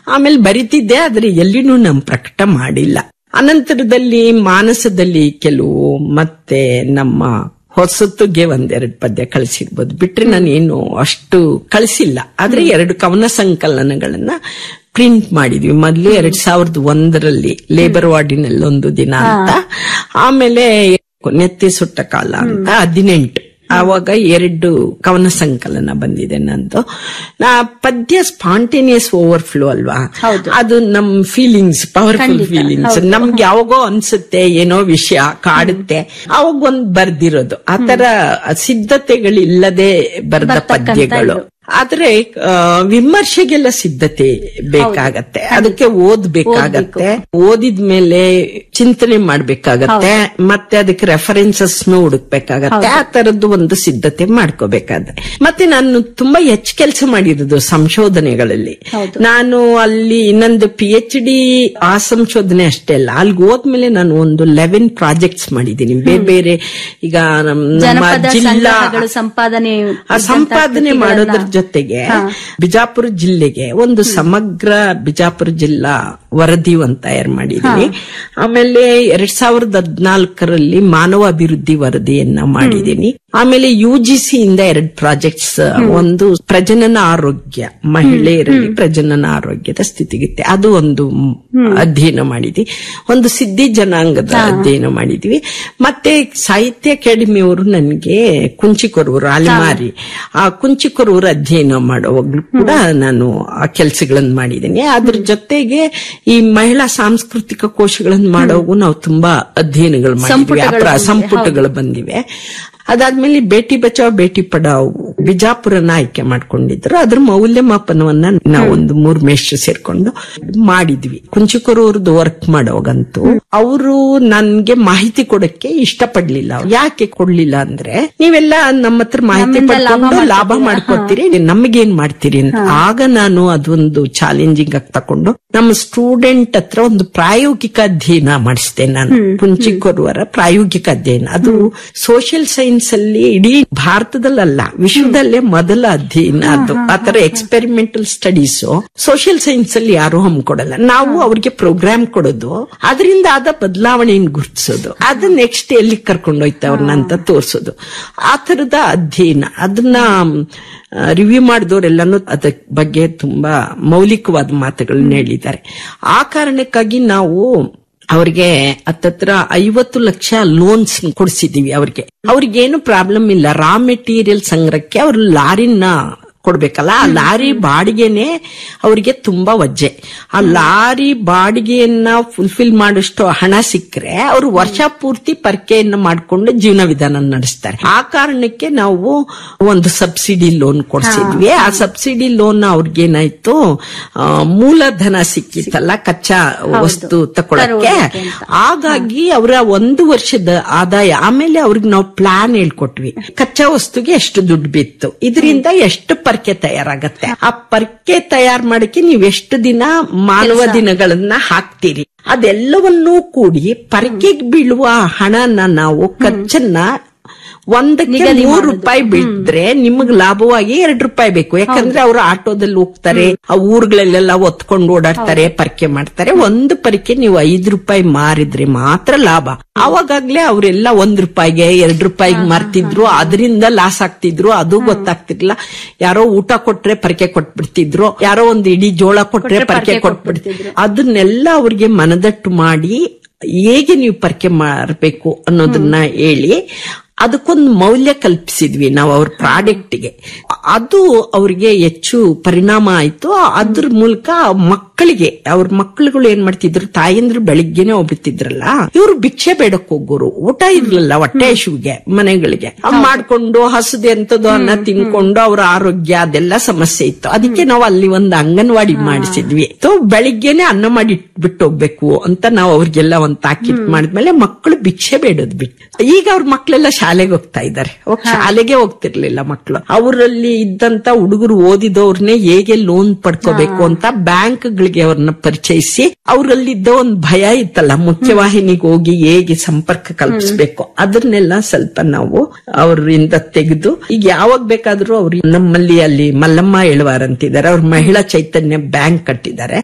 ಆಮೇಲೆ ಬರಿತಿದ್ದೆ ಆದ್ರೆ ಎಲ್ಲಿನೂ ನಮ್ ಪ್ರಕಟ ಮಾಡಿಲ್ಲ ಅನಂತರದಲ್ಲಿ ಮಾನಸದಲ್ಲಿ ಕೆಲವು ಮತ್ತೆ ನಮ್ಮ ಹೊಸತ್ತಿಗೆ ಒಂದೆರಡು ಪದ್ಯ ಕಳಿಸಿರ್ಬೋದು ಬಿಟ್ರೆ ನಾನು ಏನು ಅಷ್ಟು ಕಳಿಸಿಲ್ಲ ಆದ್ರೆ ಎರಡು ಕವನ ಸಂಕಲನಗಳನ್ನ ಪ್ರಿಂಟ್ ಮಾಡಿದ್ವಿ ಮೊದ್ಲು ಎರಡ್ ಸಾವಿರದ ಒಂದರಲ್ಲಿ ಲೇಬರ್ ವಾರ್ಡಿನಲ್ಲಿ ಒಂದು ದಿನ ಅಂತ ಆಮೇಲೆ ನೆತ್ತಿ ಸುಟ್ಟ ಕಾಲ ಅಂತ ಹದಿನೆಂಟು ಆವಾಗ ಎರಡು ಕವನ ಸಂಕಲನ ಬಂದಿದೆ ನಂದು ನಾ ಪದ್ಯ ಸ್ಪಾಂಟೇನಿಯಸ್ ಓವರ್ಫ್ಲೋ ಅಲ್ವಾ ಅದು ನಮ್ ಫೀಲಿಂಗ್ಸ್ ಪವರ್ಫುಲ್ ಫೀಲಿಂಗ್ಸ್ ನಮ್ಗೆ ಯಾವಾಗೋ ಅನ್ಸುತ್ತೆ ಏನೋ ವಿಷಯ ಕಾಡುತ್ತೆ ಅವಾಗ ಒಂದ್ ಬರ್ದಿರೋದು ಆತರ ಸಿದ್ಧತೆಗಳಿಲ್ಲದೆ ಬರೆದ ಪದ್ಯಗಳು ಆದ್ರೆ ಆ, ವಿಮರ್ಶೆಗೆಲ್ಲ ಸಿದ್ಧತೆ ಬೇಕಾಗತ್ತೆ ಅದಕ್ಕೆ ಓದ್ಬೇಕಾಗತ್ತೆ ಓದಿದ್ಮೇಲೆ ಚಿಂತನೆ ಮಾಡ್ಬೇಕಾಗತ್ತೆ ಮತ್ತೆ ಅದಕ್ಕೆ ರೆಫರೆನ್ಸಸ್ ಹುಡುಕ್ಬೇಕಾಗತ್ತೆ ಆ ತರದ್ದು ಒಂದು ಸಿದ್ಧತೆ ಮಾಡ್ಕೋಬೇಕಾದ್ರೆ ಮತ್ತೆ ನಾನು ತುಂಬಾ ಹೆಚ್ಚು ಕೆಲಸ ಮಾಡಿರೋದು ಸಂಶೋಧನೆಗಳಲ್ಲಿ ನಾನು ಅಲ್ಲಿ ಇನ್ನೊಂದು ಪಿ ಎಚ್ ಡಿ ಆ ಸಂಶೋಧನೆ ಅಷ್ಟೇ ಅಲ್ಲ ಅಲ್ಲಿ ಹೋದ್ಮೇಲೆ ನಾನು ಒಂದು ಲೆವೆನ್ ಪ್ರಾಜೆಕ್ಟ್ಸ್ ಮಾಡಿದ್ದೀನಿ ಬೇರೆ ಬೇರೆ ಈಗ ನಮ್- ನಮ್ಮ ಜನಪದ ಜಿಲ್ಲಾ ಸಂಗ್ರಹಗಳು ಸಂಪಾದನೆ ಆ ಸಂಪಾದನೆ ಮಾಡೋದ್ರ ಜೊತೆಗೆ ಬಿಜಾಪುರ ಜಿಲ್ಲೆಗೆ ಒಂದು ಸಮಗ್ರ ಬಿಜಾಪುರ ಜಿಲ್ಲಾ ವರದಿ ಒಂದ್ ತಯಾರು ಮಾಡಿದೀನಿ ಆಮೇಲೆ ಎರಡ್ ಸಾವಿರದ ಹದ್ನಾಲ್ಕರಲ್ಲಿ ಮಾನವ ಅಭಿವೃದ್ಧಿ ವರದಿಯನ್ನ ಮಾಡಿದೀನಿ ಆಮೇಲೆ ಯು ಜಿ ಸಿ ಇಂದ ಎರಡು ಪ್ರಾಜೆಕ್ಟ್ಸ್ ಒಂದು ಪ್ರಜನನ ಆರೋಗ್ಯ ಮಹಿಳೆಯರಲ್ಲಿ ಪ್ರಜನನ ಆರೋಗ್ಯದ ಸ್ಥಿತಿಗತಿ ಅದು ಒಂದು ಅಧ್ಯಯನ ಮಾಡಿದ್ವಿ ಒಂದು ಸಿದ್ಧಿ ಜನಾಂಗದ ಅಧ್ಯಯನ ಮಾಡಿದ್ವಿ ಮತ್ತೆ ಸಾಹಿತ್ಯ ಅಕಾಡೆಮಿ ಅವರು ನನಗೆ ಕುಂಚಿಕೊರೂರು ಅಲೆಮಾರಿ ಆ ಕುಂಚಿಕೊರೂರು ಅಧ್ಯಯನ ಮಾಡುವಾಗ್ಲೂ ಕೂಡ ನಾನು ಆ ಕೆಲಸಗಳನ್ನು ಮಾಡಿದ್ದೀನಿ ಅದ್ರ ಜೊತೆಗೆ ಈ ಮಹಿಳಾ ಸಾಂಸ್ಕೃತಿಕ ಕೋಶಗಳನ್ನು ಮಾಡೋಗೂ ನಾವು ತುಂಬಾ ಅಧ್ಯಯನಗಳು ಮಾಡಿದ್ವಿ ಆ ಪ್ರ- ಸಂಪುಟಗಳು ಬಂದಿವೆ ಅದಾದ್ಮೇಲೆ ಬೇಟಿ ಬಚಾವ್ ಬೇಟಿ ಪಡಾವ್ ಬಿಜಾಪುರನ ಆಯ್ಕೆ ಮಾಡ್ಕೊಂಡಿದ್ರು ಅದ್ರ ಮೌಲ್ಯಮಾಪನವನ್ನ ನಾವು ಒಂದು ಮೂರ್ ಮೇಷ್ಟ್ರು ಸೇರ್ಕೊಂಡು ಮಾಡಿದ್ವಿ ಕುಂಚಿಕೊರೂರ್ದು ವರ್ಕ್ ಮಾಡೋಗಂತೂ ಅವರು ನನ್ಗೆ ಮಾಹಿತಿ ಕೊಡಕ್ಕೆ ಇಷ್ಟಪಡ್ಲಿಲ್ಲ ಯಾಕೆ ಕೊಡ್ಲಿಲ್ಲ ಅಂದ್ರೆ ನೀವೆಲ್ಲ ನಮ್ಮ ಹತ್ರ ಮಾಹಿತಿ ಪಡ್ಕೊಂಡು ಲಾಭ ಮಾಡ್ಕೊತೀರಿ ನಮಗೇನ್ ಮಾಡ್ತೀರಿ ಅಂತ ಆಗ ನಾನು ಅದೊಂದು ಚಾಲೆಂಜಿಂಗ್ ಆಗಿ ತಕೊಂಡು ನಮ್ಮ ಸ್ಟೂಡೆಂಟ್ ಹತ್ರ ಒಂದು ಪ್ರಾಯೋಗಿಕ ಅಧ್ಯಯನ ಮಾಡಿಸಿದೆ ನಾನು ಕುಂಚಿಕೊರುವರ ಪ್ರಾಯೋಗಿಕ ಅಧ್ಯಯನ ಅದು ಸೋಷಿಯಲ್ ಸೈನ್ಸ್ ಅಲ್ಲಿ ಇಡೀ ಭಾರತದಲ್ಲಲ್ಲ ವಿಶ್ವದಲ್ಲೇ ಮೊದಲ ಅಧ್ಯಯನ ಅದು ಆತರ ಎಕ್ಸ್ಪೆರಿಮೆಂಟಲ್ ಸ್ಟಡೀಸ್ ಸೋಷಿಯಲ್ ಸೈನ್ಸ್ ಅಲ್ಲಿ ಯಾರು ಹಮ್ಮಿಕೊಡಲ್ಲ ನಾವು ಅವ್ರಿಗೆ ಪ್ರೋಗ್ರಾಮ್ ಕೊಡೋದು ಅದರಿಂದ ಆದ ಬದಲಾವಣೆಯನ್ನು ಗುರುತಿಸೋದು ಅದು ನೆಕ್ಸ್ಟ್ ಎಲ್ಲಿ ಕರ್ಕೊಂಡೋಯ್ತು ಅವ್ರನ್ನ ಅಂತ ತೋರಿಸೋದು ಆ ತರದ ಅಧ್ಯಯನ ಅದನ್ನ ರಿವ್ಯೂ ಮಾಡಿದವರೆಲ್ಲಾನು ಅದ ಬಗ್ಗೆ ತುಂಬಾ ಮೌಲಿಕವಾದ ಮಾತುಗಳನ್ನ ಹೇಳಿದ್ದಾರೆ ಆ ಕಾರಣಕ್ಕಾಗಿ ನಾವು ಅವ್ರಿಗೆ ಹತ್ತತ್ರ ಐವತ್ತು ಲಕ್ಷ ಲೋನ್ಸ್ ಕೊಡಿಸಿದೀವಿ ಅವ್ರಿಗೆ ಅವ್ರಿಗೇನು ಪ್ರಾಬ್ಲಮ್ ಇಲ್ಲ ರಾ ಮೆಟೀರಿಯಲ್ ಸಂಗ್ರಹಕ್ಕೆ ಅವ್ರು ಲಾರಿನ ಕೊಡ್ಬೇಕಲ್ಲ ಆ ಲಾರಿ ಬಾಡಿಗೆನೆ ಅವರಿಗೆ ತುಂಬಾ ವಜ್ಜೆ ಆ ಲಾರಿ ಬಾಡಿಗೆಯನ್ನ ಫುಲ್ಫಿಲ್ ಮಾಡೋಷ್ಟು ಹಣ ಸಿಕ್ಕರೆ ಅವರು ವರ್ಷ ಪೂರ್ತಿ ಪರ್ಕೆಯನ್ನ ಮಾಡ್ಕೊಂಡು ಜೀವನ ವಿಧಾನ ನಡೆಸ್ತಾರೆ ಆ ಕಾರಣಕ್ಕೆ ನಾವು ಒಂದು ಸಬ್ಸಿಡಿ ಲೋನ್ ಕೊಡ್ಸಿದ್ವಿ ಆ ಸಬ್ಸಿಡಿ ಲೋನ್ ಅವ್ರಿಗೇನಾಯ್ತು ಆ, ಮೂಲಧನ ಸಿಕ್ಕಿತ್ತಲ್ಲ ಕಚ್ಚಾ ವಸ್ತು ತಗೊಳಕ್ಕೆ ಹಾಗಾಗಿ ಅವರ ಒಂದು ವರ್ಷದ ಆದಾಯ ಆಮೇಲೆ ಅವ್ರಿಗೆ ನಾವು ಪ್ಲಾನ್ ಹೇಳ್ಕೊಟ್ವಿ ಕಚ್ಚಾ ವಸ್ತುಗೆ ಎಷ್ಟು ದುಡ್ಡು ಬಿತ್ತು ಇದರಿಂದ ಎಷ್ಟು ಪರ್ಕೆ ತಯಾರಾಗತ್ತೆ ಆ ಪರ್ಕೆ ತಯಾರು ಮಾಡಕ್ಕೆ ನೀವು ಎಷ್ಟು ದಿನ ಮಾನವ ದಿನಗಳನ್ನ ಹಾಕ್ತೀರಿ ಅದೆಲ್ಲವನ್ನೂ ಕೂಡಿ ಪರ್ಕೆಗೆ ಬೀಳುವ ಹಣನ ನಾವು ಖರ್ಚನ್ನ ಒಂದಕ್ಕೆ ಮೂರು ರೂಪಾಯಿ ಬಿಟ್ರೆ ನಿಮಗ್ ಲಾಭವಾಗಿ ಎರಡ್ ರೂಪಾಯಿ ಬೇಕು ಯಾಕಂದ್ರೆ ಅವರು ಆಟೋದಲ್ಲಿ ಹೋಗ್ತಾರೆ ಆ ಊರುಗಳಲ್ಲೆಲ್ಲ ಒತ್ಕೊಂಡು ಓಡಾಡ್ತಾರೆ ಪರಿಕೆ ಮಾಡ್ತಾರೆ ಒಂದು ಪರಿಕೆ ನೀವು ಐದು ರೂಪಾಯಿ ಮಾರಿದ್ರೆ ಮಾತ್ರ ಲಾಭ ಅವಾಗಾಗ್ಲೇ ಅವರೆಲ್ಲ ಒಂದ್ ರೂಪಾಯಿಗೆ ಎರಡ್ ರೂಪಾಯಿಗೆ ಮಾರ್ತಿದ್ರು ಅದರಿಂದ ಲಾಸ್ ಆಗ್ತಿದ್ರು ಅದು ಗೊತ್ತಾಗ್ತಿರ್ಲಿಲ್ಲ ಯಾರೋ ಊಟ ಕೊಟ್ರೆ ಪರಿಕೆ ಕೊಟ್ಬಿಡ್ತಿದ್ರು ಯಾರೋ ಒಂದು ಇಡೀ ಜೋಳ ಕೊಟ್ರೆ ಪರಿಕೆ ಕೊಟ್ಬಿಡ್ತಿದ್ರು ಅದನ್ನೆಲ್ಲ ಅವ್ರಿಗೆ ಮನದಟ್ಟು ಮಾಡಿ ಹೇಗೆ ನೀವು ಪರಿಕೆ ಮಾರಬೇಕು ಅನ್ನೋದನ್ನ ಹೇಳಿ ಅದಕ್ಕೊಂದು ಮೌಲ್ಯ ಕಲ್ಪಿಸಿದ್ವಿ ನಾವು ಅವ್ರ ಪ್ರಾಡಕ್ಟ್ಗೆ ಅದು ಅವ್ರಿಗೆ ಹೆಚ್ಚು ಪರಿಣಾಮ ಆಯ್ತು ಅದ್ರ ಮೂಲಕ ಮಕ್ಕಳಿಗೆ ಅವ್ರ ಮಕ್ಕಳುಗಳು ಏನ್ ಮಾಡ್ತಿದ್ರು ತಾಯಂದ್ರು ಬೆಳಿಗ್ಗೆನೆ ಹೋಗ್ಬಿಡ್ತಿದ್ರಲ್ಲ ಇವ್ರು ಭಿಕ್ಷೆ ಬೇಡಕ್ ಹೋಗೋರು ಊಟ ಇರ್ಲಿಲ್ಲ ಹೊಟ್ಟೆ ಹಸುವಿಗೆ ಮನೆಗಳಿಗೆ ಅವ್ ಮಾಡ್ಕೊಂಡು ಹಸದೆ ಅಂತದ್ದು ಅನ್ನ ತಿನ್ಕೊಂಡು ಅವ್ರ ಆರೋಗ್ಯ ಅದೆಲ್ಲ ಸಮಸ್ಯೆ ಇತ್ತು ಅದಕ್ಕೆ ನಾವು ಅಲ್ಲಿ ಒಂದು ಅಂಗನವಾಡಿ ಮಾಡಿಸಿದ್ವಿ ಸೊ ಬೆಳಿಗ್ಗೆನೆ ಅನ್ನ ಮಾಡಿ ಬಿಟ್ಟು ಹೋಗ್ಬೇಕು ಅಂತ ನಾವು ಅವ್ರಿಗೆಲ್ಲ ಒಂದ್ ತಾಕೀತ್ ಮಾಡಿದ್ಮೇಲೆ ಮಕ್ಕಳು ಭಿಕ್ಷೆ ಬೇಡೋದ್ ಬಿಟ್ಟು ಈಗ ಅವ್ರ ಮಕ್ಕಳೆಲ್ಲ ಶಾಲೆಗೆ ಹೋಗ್ತಾ ಇದ್ದಾರೆ ಅವಾಗ ಶಾಲೆಗೆ ಹೋಗ್ತಿರ್ಲಿಲ್ಲ ಮಕ್ಕಳು ಅವರಲ್ಲಿ ಇದ್ದಂತ ಹುಡುಗರು ಓದಿದವ್ರನ್ನೇ ಹೇಗೆ ಲೋನ್ ಪಡ್ಕೋಬೇಕು ಅಂತ ಬ್ಯಾಂಕ್ಗಳಿಗೆ ಅವ್ರನ್ನ ಪರಿಚಯಿಸಿ ಅವರಲ್ಲಿದ್ದ ಒಂದು ಭಯ ಇತ್ತಲ್ಲ ಮುಖ್ಯವಾಹಿನಿಗೆ ಹೋಗಿ ಹೇಗೆ ಸಂಪರ್ಕ ಕಲ್ಪಿಸ್ಬೇಕು ಅದನ್ನೆಲ್ಲ ಸ್ವಲ್ಪ ನಾವು ಅವರಿಂದ ತೆಗೆದು ಈಗ ಯಾವಾಗ ಬೇಕಾದ್ರೂ ಅವ್ರು ನಮ್ಮಲ್ಲಿ ಅಲ್ಲಿ ಮಲ್ಲಮ್ಮ ಎಳವಾರ್ ಅಂತಿದ್ದಾರೆ ಅವ್ರ ಮಹಿಳಾ ಚೈತನ್ಯ ಬ್ಯಾಂಕ್ ಕಟ್ಟಿದ್ದಾರೆ